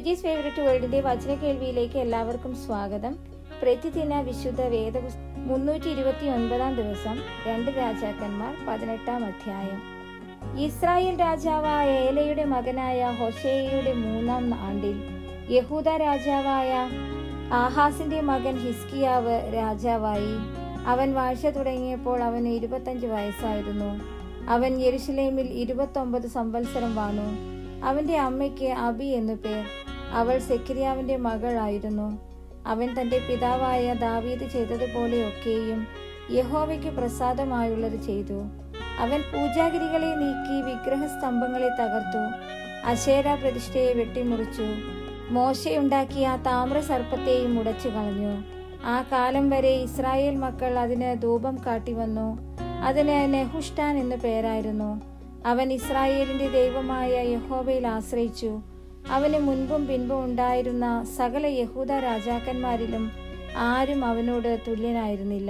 സൂചീസ് favourite വേൾഡിന്റെ വചന കേൾവിയിലേക്ക് എല്ലാവർക്കും സ്വാഗതം പ്രതിദിന വിശുദ്ധ വേദപുസ്തകം മുന്നൂറ്റി ഇരുപത്തി ഒൻപതാം ദിവസം രണ്ട് രാജാക്കന്മാർ പതിനെട്ടാം അധ്യായം ഇസ്രായേൽ രാജാവായ ഏലയുടെ മകനായ ഹൊഷേയുടെ മൂന്നാം ആണ്ടിൽ യഹൂദ രാജാവായ ആഹാസിന്റെ മകൻ ഹിസ്കിയാവ് രാജാവായി അവൻ വാഴ്ച തുടങ്ങിയപ്പോൾ അവന് ഇരുപത്തഞ്ച് വയസ്സായിരുന്നു അവൻ യെരുഷലേമിൽ ഇരുപത്തൊമ്പത് സംവത്സരം വാണു അവന്റെ അമ്മയ്ക്ക് അബി എന്നു പേർ അവൾ സെക്രിയാവിന്റെ മകളായിരുന്നു അവൻ തന്റെ പിതാവായ ദാവീദ് ചെയ്തതുപോലെയൊക്കെയും യഹോവയ്ക്ക് പ്രസാദമായുള്ളത് ചെയ്തു അവൻ പൂജാഗിരികളെ നീക്കി വിഗ്രഹസ്തംഭങ്ങളെ തകർത്തു അശേര പ്രതിഷ്ഠയെ വെട്ടിമുറിച്ചു മോശയുണ്ടാക്കിയ താമ്ര സർപ്പത്തെയും ഉടച്ചു കളഞ്ഞു ആ കാലം വരെ ഇസ്രായേൽ മക്കൾ അതിന് ധൂപം കാട്ടിവന്നു അതിന് നെഹുഷ്ടാൻ എന്നു പേരായിരുന്നു അവൻ ഇസ്രായേലിന്റെ ദൈവമായ യഹോവയിൽ ആശ്രയിച്ചു അവന് മുൻപും പിൻപും ഉണ്ടായിരുന്ന സകല യഹൂദ രാജാക്കന്മാരിലും ആരും അവനോട് തുല്യനായിരുന്നില്ല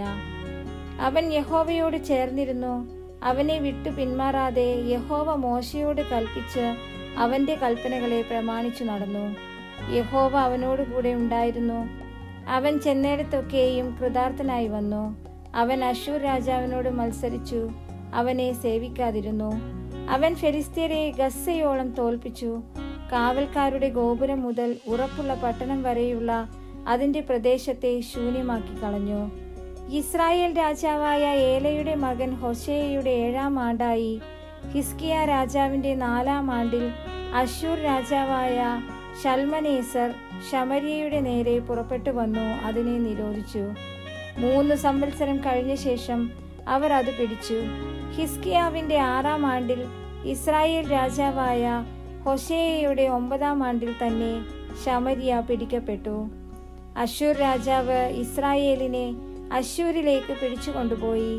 അവൻ യഹോവയോട് ചേർന്നിരുന്നു അവനെ വിട്ടു പിന്മാറാതെ യഹോവ മോശയോട് കൽപ്പിച്ച് അവന്റെ കൽപ്പനകളെ പ്രമാണിച്ചു നടന്നു യഹോവ അവനോട് കൂടെ ഉണ്ടായിരുന്നു അവൻ ചെന്നിടത്തൊക്കെയും കൃതാർത്ഥനായി വന്നു അവൻ അശൂർ രാജാവിനോട് മത്സരിച്ചു അവനെ സേവിക്കാതിരുന്നു അവൻ ഫെലിസ്തീരെ ഗസ്സയോളം തോൽപ്പിച്ചു കാവൽക്കാരുടെ ഗോപുരം മുതൽ ഉറപ്പുള്ള പട്ടണം വരെയുള്ള അതിന്റെ പ്രദേശത്തെ ശൂന്യമാക്കി കളഞ്ഞു ഇസ്രായേൽ രാജാവായ ഏലയുടെ മകൻ ഹൊശേയുടെ ഏഴാം ആണ്ടായി ഹിസ്കിയ രാജാവിന്റെ നാലാം ആണ്ടിൽ അശൂർ രാജാവായ ഷൽമനേസർ ശമരിയയുടെ നേരെ പുറപ്പെട്ടു വന്നു അതിനെ നിരോധിച്ചു മൂന്ന് സംവത്സരം കഴിഞ്ഞ ശേഷം അവർ അത് പിടിച്ചു ഹിസ്കിയാവിന്റെ ആറാം ആണ്ടിൽ ഇസ്രായേൽ രാജാവായ ഹൊഷേയയുടെ ഒമ്പതാം ആണ്ടിൽ തന്നെ ശമരിയ പിടിക്കപ്പെട്ടു അശൂർ രാജാവ് ഇസ്രായേലിനെ അശൂരിലേക്ക് പിടിച്ചുകൊണ്ടുപോയി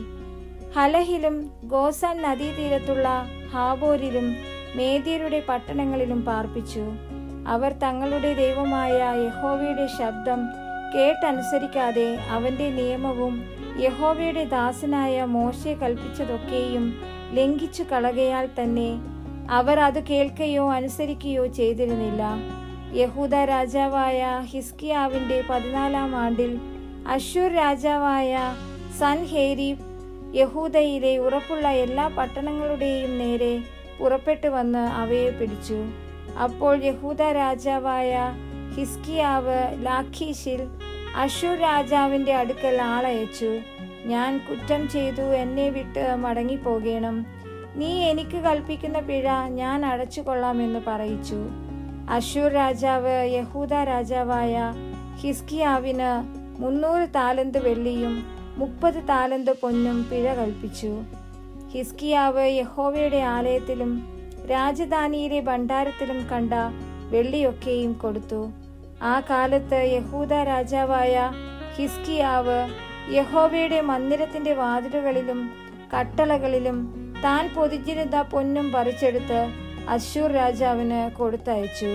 ഹലഹിലും ഗോസാൻ നദീതീരത്തുള്ള ഹാബോരിലും മേദ്യരുടെ പട്ടണങ്ങളിലും പാർപ്പിച്ചു അവർ തങ്ങളുടെ ദൈവമായ യഹോവയുടെ ശബ്ദം കേട്ടനുസരിക്കാതെ അവന്റെ നിയമവും യഹോവയുടെ ദാസനായ മോശെ കൽപ്പിച്ചതൊക്കെയും ലംഘിച്ചു കളകയാൽ തന്നെ അവർ അത് കേൾക്കുകയോ അനുസരിക്കുകയോ ചെയ്തിരുന്നില്ല യഹൂദ രാജാവായ ഹിസ്കിയാവിന്റെ പതിനാലാം ആണ്ടിൽ അശൂർ രാജാവായ സൻഹേരീബ് യഹൂദയിലെ ഉറപ്പുള്ള എല്ലാ പട്ടണങ്ങളുടെയും നേരെ പുറപ്പെട്ടു വന്ന് അവയെ പിടിച്ചു അപ്പോൾ യഹൂദ രാജാവായ ഹിസ്കിയാവ് ലാഖീഷിൽ അശൂർ രാജാവിന്റെ അടുക്കൽ ആളയച്ചു ഞാൻ കുറ്റം ചെയ്തു എന്നെ വിട്ട് മടങ്ങിപ്പോകണം നീ എനിക്ക് കൽപ്പിക്കുന്ന പിഴ ഞാൻ അടച്ചു കൊള്ളാമെന്ന് പറയിച്ചു അശൂർ രാജാവ് യഹൂദ രാജാവായ ഹിസ്കിയാവിന് മുന്നൂറ് താലന്ത് വെള്ളിയും മുപ്പത് താലന്ത് പൊന്നും പിഴ കൽപ്പിച്ചു ഹിസ്കിയാവ് യഹോവയുടെ ആലയത്തിലും രാജധാനിയിലെ ഭണ്ഡാരത്തിലും കണ്ട വെള്ളിയൊക്കെയും കൊടുത്തു ആ കാലത്ത് യഹൂദ രാജാവായ ഹിസ്കിയാവ് യഹോവയുടെ മന്ദിരത്തിന്റെ വാതിലുകളിലും കട്ടളകളിലും താൻ പൊതിച്ചിരുന്ന പൊന്നും പറിച്ചെടുത്ത് അശൂർ രാജാവിന് കൊടുത്തയച്ചു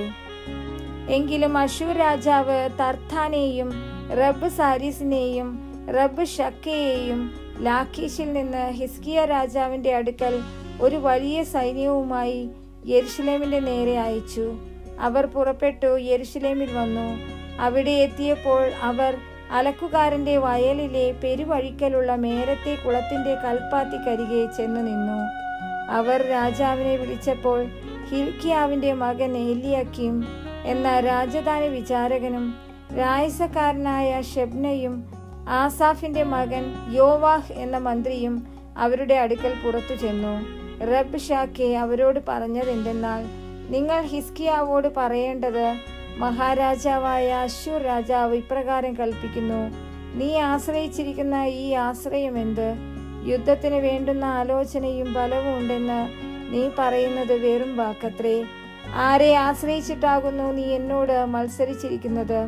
എങ്കിലും അശൂർ രാജാവ് തർത്താനെയും റബ്ബ് സാരീസിനെയും റബ്ബ് ഷക്കയെയും ലാഖീഷിൽ നിന്ന് ഹിസ്കിയ രാജാവിന്റെ അടുക്കൽ ഒരു വലിയ സൈന്യവുമായി യെരുഷലേമിന്റെ നേരെ അയച്ചു അവർ പുറപ്പെട്ടു യെരുഷലേമിൽ വന്നു അവിടെ എത്തിയപ്പോൾ അവർ അലക്കുകാരന്റെ വയലിലെ പെരുവഴിക്കലുള്ള മേരത്തെ കുളത്തിന്റെ കൽപ്പാത്തിക്കരികെ ചെന്നു നിന്നു അവർ രാജാവിനെ വിളിച്ചപ്പോൾ ഹിൽക്കിയാവിന്റെ മകൻ എലിയക്കിയും എന്ന രാജധാനി വിചാരകനും രായസക്കാരനായ ഷെബ്നയും ആസാഫിന്റെ മകൻ യോവാഹ് എന്ന മന്ത്രിയും അവരുടെ അടുക്കൽ പുറത്തു ചെന്നു റബ് ഷാക്കെ അവരോട് പറഞ്ഞതെന്തെന്നാൽ നിങ്ങൾ ഹിസ്കിയാവോട് പറയേണ്ടത് മഹാരാജാവായ അശൂർ രാജാവ് ഇപ്രകാരം കൽപ്പിക്കുന്നു നീ ആശ്രയിച്ചിരിക്കുന്ന ഈ ആശ്രയം എന്ത് യുദ്ധത്തിന് വേണ്ടുന്ന ആലോചനയും ബലവും ഉണ്ടെന്ന് നീ പറയുന്നത് വെറും വാക്കത്രേ ആരെ ആശ്രയിച്ചിട്ടാകുന്നു നീ എന്നോട് മത്സരിച്ചിരിക്കുന്നത്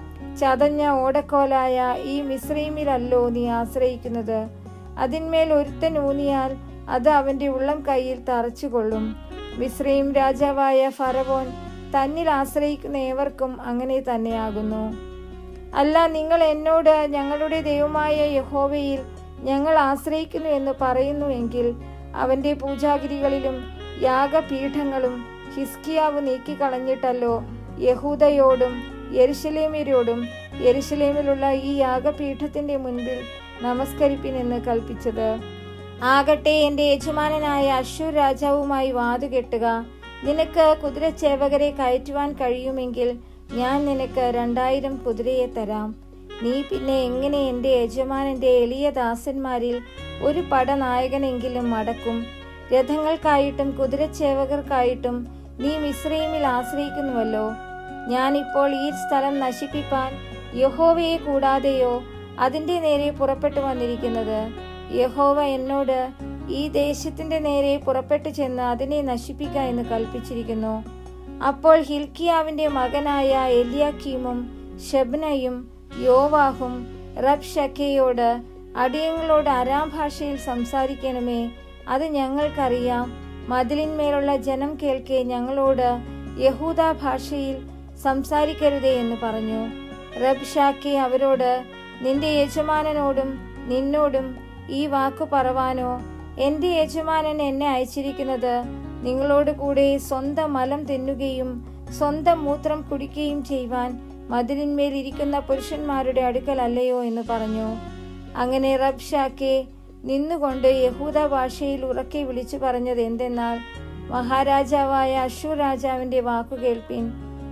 ചതഞ്ഞ ഓടക്കോലായ ഈ മിശ്രീമിലല്ലോ നീ ആശ്രയിക്കുന്നത് അതിന്മേൽ ഒരുത്തൻ ഊന്നിയാൽ അത് അവന്റെ ഉള്ളം കൈയിൽ തറച്ചുകൊള്ളും മിശ്രീം രാജാവായ ഫറവോൻ തന്നിൽ ആശ്രയിക്കുന്ന ഏവർക്കും അങ്ങനെ തന്നെയാകുന്നു അല്ല നിങ്ങൾ എന്നോട് ഞങ്ങളുടെ ദൈവമായ യഹോവയിൽ ഞങ്ങൾ ആശ്രയിക്കുന്നു എന്ന് പറയുന്നു എങ്കിൽ അവന്റെ പൂജാഗിരികളിലും യാഗപീഠങ്ങളും ഹിസ്കിയാവ് നീക്കിക്കളഞ്ഞിട്ടല്ലോ യഹൂദയോടും യെരുശലേമ്യരോടും യെരുശലേമിലുള്ള ഈ യാഗപീഠത്തിന്റെ മുൻപിൽ നമസ്കരിപ്പിനെന്ന് കൽപ്പിച്ചത് ആകട്ടെ എന്റെ യജമാനനായ അശൂർ രാജാവുമായി വാതുകെട്ടുക നിനക്ക് കുതിരച്ചേവകരെ കയറ്റുവാൻ കഴിയുമെങ്കിൽ ഞാൻ നിനക്ക് രണ്ടായിരം കുതിരയെ തരാം നീ പിന്നെ എങ്ങനെ എന്റെ യജമാനന്റെ എളിയ ദാസന്മാരിൽ ഒരു പടനായകനെങ്കിലും മടക്കും രഥങ്ങൾക്കായിട്ടും കുതിരച്ചേവകർക്കായിട്ടും നീ മിശ്രൈമിൽ ആശ്രയിക്കുന്നുവല്ലോ ഞാനിപ്പോൾ ഈ സ്ഥലം നശിപ്പിപ്പാൻ യഹോവയെ കൂടാതെയോ അതിന്റെ നേരെ പുറപ്പെട്ടു വന്നിരിക്കുന്നത് യഹോവ എന്നോട് ഈ ദേശത്തിന്റെ നേരെ പുറപ്പെട്ടു ചെന്ന് അതിനെ നശിപ്പിക്ക എന്ന് കൽപ്പിച്ചിരിക്കുന്നു അപ്പോൾ ഹിൽക്കിയാവിന്റെ മകനായ എലിയാക്കീമും ഷെബ്നയും യോവാഹും റബ് ഷക്കയോട് അടിയങ്ങളോട് അരാം ഭാഷയിൽ സംസാരിക്കണമേ അത് ഞങ്ങൾക്കറിയാം മതിലിന്മേലുള്ള ജനം കേൾക്കെ ഞങ്ങളോട് യഹൂദ ഭാഷയിൽ സംസാരിക്കരുതേ എന്ന് പറഞ്ഞു റബ് ഷാക്കെ അവരോട് നിന്റെ യജമാനനോടും നിന്നോടും ഈ വാക്കു പറവാനോ എന്റെ യജമാനൻ എന്നെ അയച്ചിരിക്കുന്നത് നിങ്ങളോട് കൂടെ സ്വന്തം മലം തിന്നുകയും സ്വന്തം മൂത്രം കുടിക്കുകയും ചെയ്യുവാൻ മതിലിന്മേൽ ഇരിക്കുന്ന പുരുഷന്മാരുടെ അടുക്കൽ അല്ലയോ എന്ന് പറഞ്ഞു അങ്ങനെ റബ് ഷാക്കെ നിന്നുകൊണ്ട് യഹൂദ ഭാഷയിൽ ഉറക്കെ വിളിച്ചു പറഞ്ഞത് എന്തെന്നാൽ മഹാരാജാവായ അശൂർ രാജാവിന്റെ വാക്കു കേൾപ്പിൻ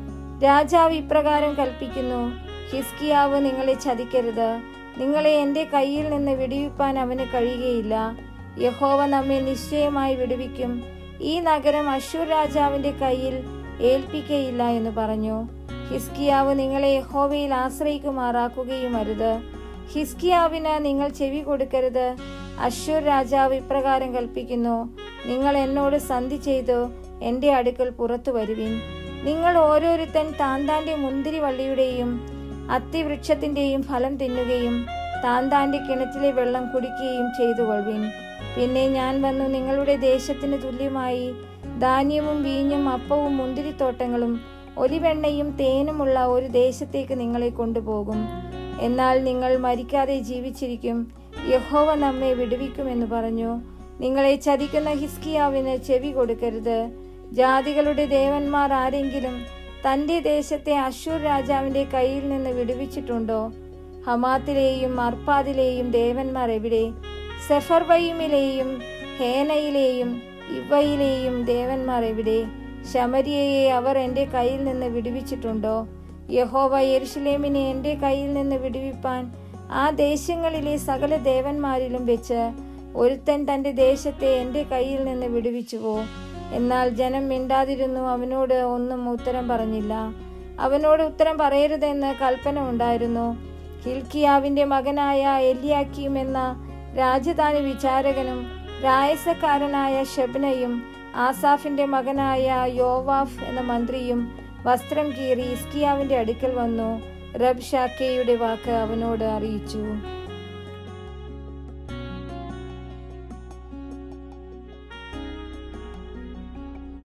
രാജാവ് ഇപ്രകാരം കൽപ്പിക്കുന്നു ഹിസ്കിയാവ് നിങ്ങളെ ചതിക്കരുത് നിങ്ങളെ എന്റെ കയ്യിൽ നിന്ന് വിടുവിപ്പാൻ അവന് കഴിയുകയില്ല യഹോവ നമ്മെ നിശ്ചയമായി വിടുവിക്കും ഈ നഗരം അശൂർ രാജാവിന്റെ കയ്യിൽ ഏൽപ്പിക്കയില്ല എന്ന് പറഞ്ഞു ഹിസ്കിയാവ് നിങ്ങളെ യഹോവയിൽ ആശ്രയിക്കുമാറാക്കുകയും അരുത് ഹിസ്കിയാവിന് നിങ്ങൾ ചെവി കൊടുക്കരുത് അശൂർ രാജാവ് ഇപ്രകാരം കൽപ്പിക്കുന്നു നിങ്ങൾ എന്നോട് സന്ധി ചെയ്തു എന്റെ അടുക്കൽ പുറത്തു വരുവിൻ നിങ്ങൾ ഓരോരുത്തൻ താൻ താന്റെ മുന്തിരി വള്ളിയുടെയും അത്തിവൃക്ഷത്തിന്റെയും ഫലം തിന്നുകയും താൻ താന്റെ കിണറ്റിലെ വെള്ളം കുടിക്കുകയും ചെയ്തു കൊള്ളുവിൻ പിന്നെ ഞാൻ വന്നു നിങ്ങളുടെ ദേശത്തിന് തുല്യമായി ധാന്യവും വീഞ്ഞും അപ്പവും മുന്തിരിത്തോട്ടങ്ങളും ഒലിവെണ്ണയും തേനുമുള്ള ഒരു ദേശത്തേക്ക് നിങ്ങളെ കൊണ്ടുപോകും എന്നാൽ നിങ്ങൾ മരിക്കാതെ ജീവിച്ചിരിക്കും യഹോവ നമ്മെ വിടുവിക്കുമെന്ന് പറഞ്ഞു നിങ്ങളെ ചതിക്കുന്ന ഹിസ്കിയാവിന് ചെവി കൊടുക്കരുത് ജാതികളുടെ ദേവന്മാർ ആരെങ്കിലും തന്റെ ദേശത്തെ അശൂർ രാജാവിന്റെ കയ്യിൽ നിന്ന് വിടുവിച്ചിട്ടുണ്ടോ ഹമാത്തിലെയും അർപ്പാദിലെയും ദേവന്മാർ എവിടെ സെഫർവയിമിലെയും ഹേനയിലെയും ഇവയിലെയും ദേവന്മാർ എവിടെ ശമരിയയെ അവർ എന്റെ കയ്യിൽ നിന്ന് വിടുവിച്ചിട്ടുണ്ടോ യഹോവ യെരുഷലേമിനെ എന്റെ കയ്യിൽ നിന്ന് വിടുവിപ്പാൻ ആ ദേശങ്ങളിലെ സകല ദേവന്മാരിലും വെച്ച് ഒരുത്തൻ തന്റെ ദേശത്തെ എന്റെ കയ്യിൽ നിന്ന് വിടുവിച്ചുവോ എന്നാൽ ജനം മിണ്ടാതിരുന്നു അവനോട് ഒന്നും ഉത്തരം പറഞ്ഞില്ല അവനോട് ഉത്തരം പറയരുതെന്ന് കൽപ്പന ഉണ്ടായിരുന്നു ഹിൽക്കിയാവിന്റെ മകനായ എലിയാക്കിയും എന്ന രാജധാനി വിചാരകനും രായസക്കാരനായ ഷെബ്നയും ആസാഫിന്റെ മകനായ യോവാഫ് എന്ന മന്ത്രിയും വസ്ത്രം കീറി ഇസ്കിയാവിന്റെ അടുക്കൽ വന്നു റബ് ഷാക്കയുടെ വാക്ക് അവനോട് അറിയിച്ചു